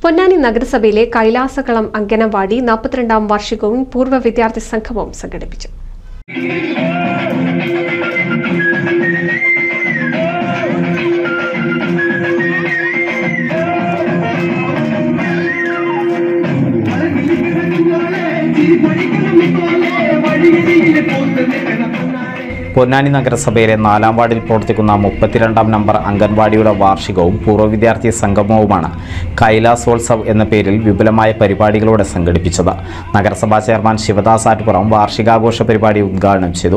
പൊന്നാനി നഗരസഭയിലെ കൈലാസകളം അങ്കനവാടി നാൽപ്പത്തിരണ്ടാം വാർഷികവും പൂർവ്വ വിദ്യാർത്ഥി സംഗമവും സംഘടിപ്പിച്ചു പൊന്നാനി നഗരസഭയിലെ നാലാം വാർഡിൽ പ്രവർത്തിക്കുന്ന മുപ്പത്തിരണ്ടാം നമ്പർ അംഗൻവാടിയുടെ വാർഷികവും പൂർവ്വ വിദ്യാർത്ഥി സംഗമവുമാണ് കൈലാസോത്സവ് എന്ന പേരിൽ വിപുലമായ പരിപാടികളോടെ സംഘടിപ്പിച്ചത് നഗരസഭാ ചെയർമാൻ ശിവദാസ് ആറ്റുപുറം വാർഷികാഘോഷ പരിപാടി ഉദ്ഘാടനം ചെയ്തു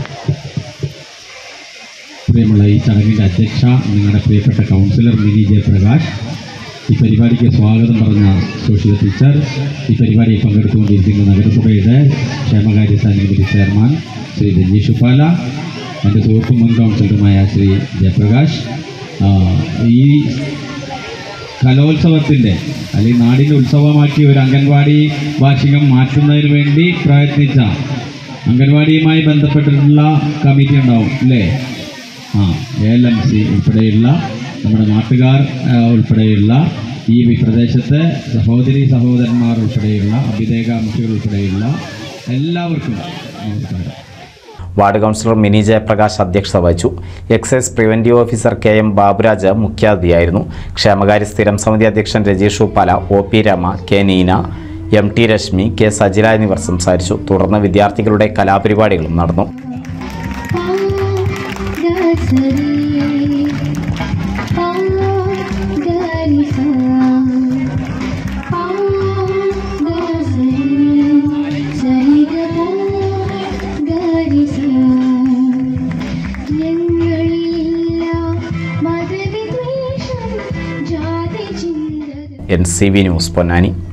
പ്രിയമുള്ള ഈ ചടങ്ങിൻ്റെ അധ്യക്ഷ നിങ്ങളുടെ പ്രിയപ്പെട്ട കൗൺസിലർ മിനി ജയപ്രകാശ് ഈ പരിപാടിക്ക് സ്വാഗതം പറഞ്ഞ സോഷ്യൽ ടീച്ചർ ഈ പരിപാടിയിൽ പങ്കെടുത്തുകൊണ്ടിരിക്കുന്ന നഗരസഭയുടെ ക്ഷേമകാര്യ സമിതി ചെയർമാൻ ശ്രീ രഞ്ജീഷ് ഉപ്പാല എൻ്റെ സുഹൃത്തും മുൻ കൗൺസിലറുമായ ശ്രീ ജയപ്രകാശ് ആ, ഈ കലോത്സവത്തിൻ്റെ അല്ലെങ്കിൽ നാടിൻ്റെ ഉത്സവമാക്കി ഒരു അംഗൻവാടി വാർഷികം മാറ്റുന്നതിന് വേണ്ടി പ്രയത്നിച്ച അംഗൻവാടിയുമായി ബന്ധപ്പെട്ടിട്ടുള്ള കമ്മിറ്റി ഉണ്ടാവും അല്ലേ ആ എൽ എം സി ഉൾപ്പെടെയുള്ള നമ്മുടെ നാട്ടുകാർ ആ, ഉൾപ്പെടെയുള്ള ഈ വി- പ്രദേശത്തെ സഹോദരി സഹോദരന്മാർ ഉൾപ്പെടെയുള്ള അഭിദേകാംക്ഷികൾ ഉൾപ്പെടെയുള്ള എല്ലാവർക്കും നമസ്കാരം വാർഡ് കൗൺസിലർ മിനി ജയപ്രകാശ് അധ്യക്ഷത വഹിച്ചു excise preventive officer K M Baburaj മുഖ്യാതിഥിയായിരുന്നു ക്ഷേമകാര്യ സ്ഥിരം സമിതി അധ്യക്ഷൻ Rajeesh Uppala O P Rama K Neena M T Reshmi K Sajila എന്നിവർ സംസാരിച്ചു തുടർന്ന് വിദ്യാർത്ഥികളുടെ കലാപരിപാടികളും നടന്നു മതവിദ്വേഷം ജാതി ചിന്തകൾ N C V news Ponnani